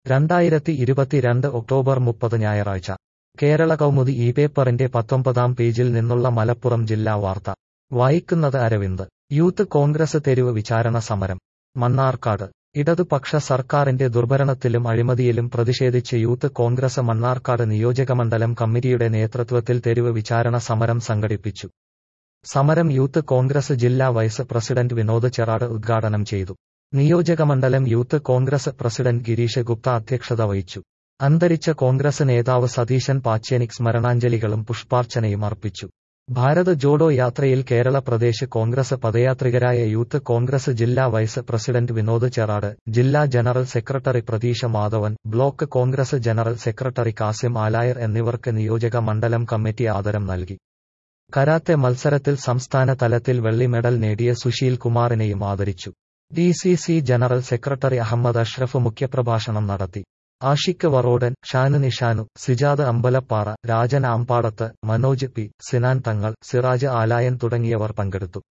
രണ്ടായിരത്തി ഇരുപത്തിരണ്ട് ഒക്ടോബർ മുപ്പത് ഞായറാഴ്ച കേരള കൗമുദി ഈ പേപ്പറിന്റെ പത്തൊമ്പതാം പേജിൽ നിന്നുള്ള മലപ്പുറം ജില്ലാ വാർത്ത വായിക്കുന്നത് അരവിന്ദ് യൂത്ത് കോൺഗ്രസ് തെരുവ് വിചാരണ സമരം മണ്ണാർക്കാട് ഇടതുപക്ഷ സർക്കാരിന്റെ ദുർഭരണത്തിലും അഴിമതിയിലും പ്രതിഷേധിച്ച് യൂത്ത് കോൺഗ്രസ് മണ്ണാർക്കാട് നിയോജകമണ്ഡലം കമ്മിറ്റിയുടെ നേതൃത്വത്തിൽ തെരുവ് വിചാരണ സമരം സംഘടിപ്പിച്ചു സമരം യൂത്ത് കോൺഗ്രസ് ജില്ലാ വൈസ് പ്രസിഡന്റ് വിനോദ് ചെറാട് ഉദ്ഘാടനം ചെയ്തു നിയോജകമണ്ഡലം യൂത്ത് കോൺഗ്രസ് പ്രസിഡന്റ് ഗിരീഷ് ഗുപ്ത അധ്യക്ഷത വഹിച്ചു അന്തരിച്ച കോൺഗ്രസ് നേതാവ് സതീശൻ പാച്ചേനിക് സ്മരണാഞ്ജലികളും പുഷ്പാർച്ചനയും അർപ്പിച്ചു ഭാരത് ജോഡോ യാത്രയിൽ കേരള പ്രദേശ് കോൺഗ്രസ് പദയാത്രികരായ യൂത്ത് കോൺഗ്രസ് ജില്ലാ വൈസ് പ്രസിഡന്റ് വിനോദ് ചെറാട് ജില്ലാ general secretary Pratheesha Madhavan block Congress general secretary Kasim Alayar എന്നിവർക്ക് നിയോജക മണ്ഡലം കമ്മിറ്റി ആദരം നൽകി കരാത്തെ മത്സരത്തിൽ സംസ്ഥാന തലത്തിൽ വെള്ളി മെഡൽ നേടിയ സുശീൽ കുമാറിനെയും ആദരിച്ചു D C C general secretary Ahmed Ashraf മുഖ്യപ്രഭാഷണം നടത്തി ആഷിഖ് വറോഡൻ ഷാനു നിഷാനു സിജാദ് അമ്പലപ്പാറ രാജൻ ആമ്പാടത്ത് മനോജ് പി സിനാൻ തങ്ങൾ സിറാജ് ആലായൻ തുടങ്ങിയവർ പങ്കെടുത്തു